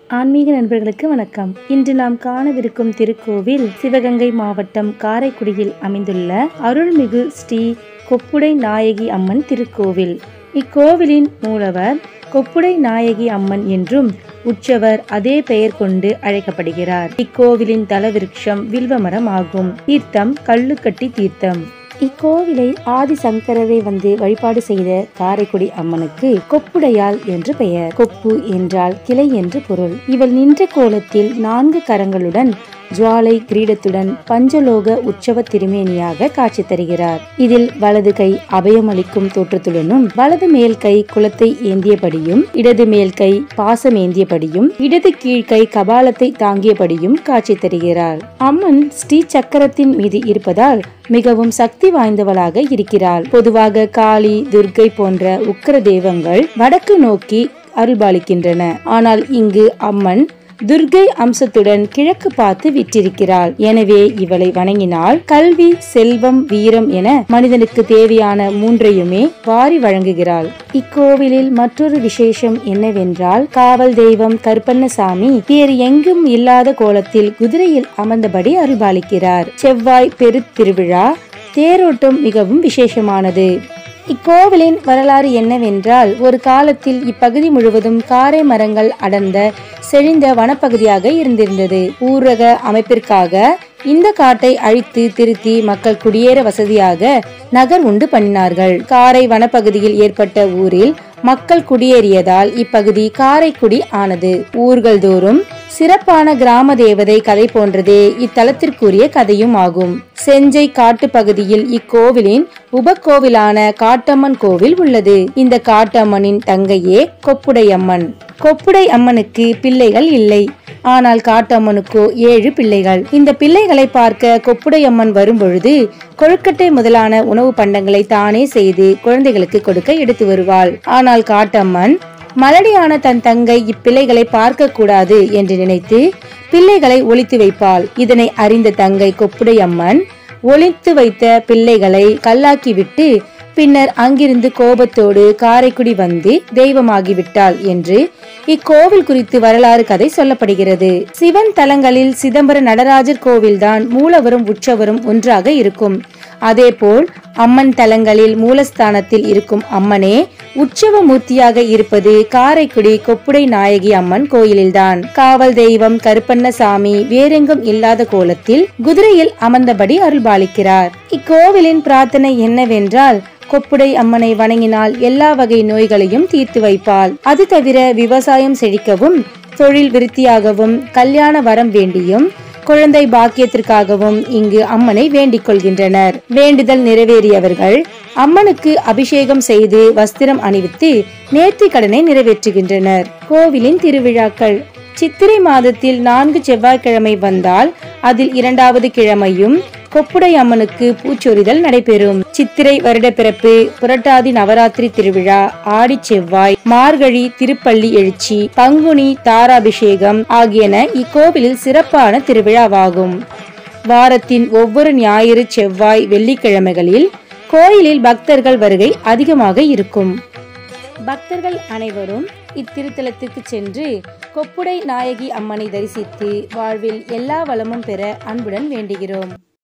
ஆன்மீக நண்பர்களுக்கு வணக்கம் இன்று நாம் காணவிருக்கும் திருக்கோவில் சிவகங்கை மாவட்டம் காரைக்குடியில் அமைந்துள்ள அருள்மிகு ஸ்ரீ கொப்புடை நாயகி அம்மன் திருக்கோவில் இக்கோவிலின் மூலவர் கொப்புடை நாயகி அம்மன் என்றும் உற்சவர் அதே பெயர் கொண்டு அழைக்கப்படுகிறார் இக்கோவிலின் தலவிருட்சம் வில்வமரம் ஆகும் தீர்த்தம் கல்லுக்கட்டி தீர்த்தம் இக்கோவிலை ஆதிசங்கரரை வந்து வழிபாடு செய்த காரைக்குடி அம்மனுக்கு கொப்புடையாள் என்று பெயர் கொப்பு என்றால் கிளை என்று பொருள் இவள் நின்ற கோலத்தில் நான்கு கரங்களுடன் ஜுவாலை கிரீடத்துடன் பஞ்சலோக உற்சவ திருமேனியாக காட்சி தருகிறார் இதில் வலது கை அபயமளிக்கும் தோற்றத்துடனும் வலது மேல் கை குலத்தை ஏந்தியபடியும் இடது மேல் கை பாசம் ஏந்தியபடியும் இடது கீழ்கை கபாலத்தை தாங்கியபடியும் காட்சி தருகிறார் அம்மன் ஸ்ரீ சக்கரத்தின் மீது இருப்பதால் மிகவும் சக்தி வாய்ந்தவளாக இருக்கிறாள் பொதுவாக காளி துர்க்கை போன்ற உக்கிர தெய்வங்கள் வடக்கு நோக்கி அருள்பாலிக்கின்றன ஆனால் இங்கு அம்மன் துர்கை அம்சத்துடன் கிழக்கு பார்த்து விற்றிருக்கிறாள் எனவே இவளை வணங்கினால் கல்வி செல்வம் வீரம் என மனிதனுக்கு தேவையான மூன்றையுமே வாரி வழங்குகிறாள் இக்கோவிலில் மற்றொரு விசேஷம் என்னவென்றால் காவல் தெய்வம் கருப்பண்ணசாமி வேறு எங்கும் இல்லாத கோலத்தில் குதிரையில் அமர்ந்தபடி அருள்பாலிக்கிறார் செவ்வாய் பெருத்திருவிழா தேரோட்டம் மிகவும் விசேஷமானது இக்கோவிலின் வரலாறு என்னவென்றால் ஒரு காலத்தில் இப்பகுதி முழுவதும் காரை மரங்கள் அடர்ந்த செழிந்த வனப்பகுதியாக இருந்திருந்தது ஊரக அமைப்பிற்காக இந்த காட்டை அழித்து திருத்தி மக்கள் குடியேற வசதியாக நகர் உண்டு பண்ணினார்கள் காரை வனப்பகுதியில் ஏற்பட்ட ஊரில் மக்கள் குடியேறியதால் இப்பகுதி காரைக்குடி ஆனது ஊர்கள் தோறும் சிறப்பான கிராம தேவதை கதை போன்றதே இத்தலத்திற்குரிய கதையும் ஆகும் செஞ்சை காட்டு பகுதியில் இக்கோவிலின் உபகோவிலான காட்டம்மன் கோவில் உள்ளது இந்த காட்டம்மனின் தங்கையே கொப்புடையம்மன் கொப்புடை அம்மனுக்கு பிள்ளைகள் இல்லை ஆனால் காட்டம்மனுக்கோ ஏழு பிள்ளைகள் இந்த பிள்ளைகளை பார்க்க கொப்புடையம்மன் வரும்பொழுது கொழுக்கட்டை முதலான உணவு பண்டங்களை தானே செய்து குழந்தைகளுக்கு கொடுக்க எடுத்து வருவாள் ஆனால் காட்டம்மன் மலடியான தன் தங்கை இப்பிள்ளைகளை பார்க்க கூடாது என்று நினைத்து பிள்ளைகளை ஒளித்து வைப்பாள் இதனை அறிந்த தங்கை கொப்புடையம்மன் ஒளித்து வைத்த பிள்ளைகளை கல்லாக்கிவிட்டு பின்னர் அங்கிருந்து கோபத்தோடு காரைக்குடி வந்து தெய்வமாகிவிட்டாள் என்று இக்கோவில் குறித்து வரலாறு கதை சொல்லப்படுகிறது சிவன் தலங்களில் சிதம்பர நடராஜர் கோவில்தான் மூலவரும் உற்சவரும் ஒன்றாக இருக்கும் அதேபோல் அம்மன் தலங்களில் மூலஸ்தானத்தில் இருக்கும் அம்மனே உற்சவ மூர்த்தியாக இருப்பது காரைக்குடி கொப்புடை நாயகி அம்மன் கோயிலில்தான் காவல் தெய்வம் கருப்பண்ணசாமி வேறெங்கும் இல்லாத கோலத்தில் குதிரையில் அமர்ந்தபடி அருள்பாலிக்கிறார் இக்கோவிலின் பிரார்த்தனை என்னவென்றால் கொப்புடை அம்மனை வணங்கினால் எல்லா வகை நோய்களையும் தீர்த்து வைப்பாள் அது தவிர விவசாயம் செழிக்கவும் தொழில் விருத்தியாகவும் கல்யாண வரம் வேண்டியும் குழந்தை பாக்கியத்திற்காகவும் இங்கு அம்மனை வேண்டிக் கொள்கின்றனர் வேண்டுதல் நிறைவேறியவர்கள் அம்மனுக்கு அபிஷேகம் செய்து வஸ்திரம் அணிவித்து நேர்த்தி கடனை நிறைவேற்றுகின்றனர் கோவிலின் திருவிழாக்கள் சித்திரை மாதத்தில் நான்கு செவ்வாய்க்கிழமை வந்தால் அதில் இரண்டாவது கிழமையும் கொப்புடை அம்மனுக்கு பூச்சொரிதல் நடைபெறும் சித்திரை வருடப்பிறப்பு புரட்டாதி நவராத்திரி திருவிழா ஆடி செவ்வாய் மார்கழி திருப்பள்ளி எழுச்சி பங்குனி தாராபிஷேகம் ஆகியன இக்கோவிலில் சிறப்பான திருவிழாவாகும் வாரத்தின் ஒவ்வொரு ஞாயிறு செவ்வாய் வெள்ளிக்கிழமைகளில் கோயிலில் பக்தர்கள் வருகை அதிகமாக இருக்கும் பக்தர்கள் அனைவரும் இத்திருத்தலத்திற்கு சென்று கொப்புடை நாயகி அம்மனை தரிசித்து வாழ்வில் எல்லா வளமும் பெற அன்புடன் வேண்டுகிறோம்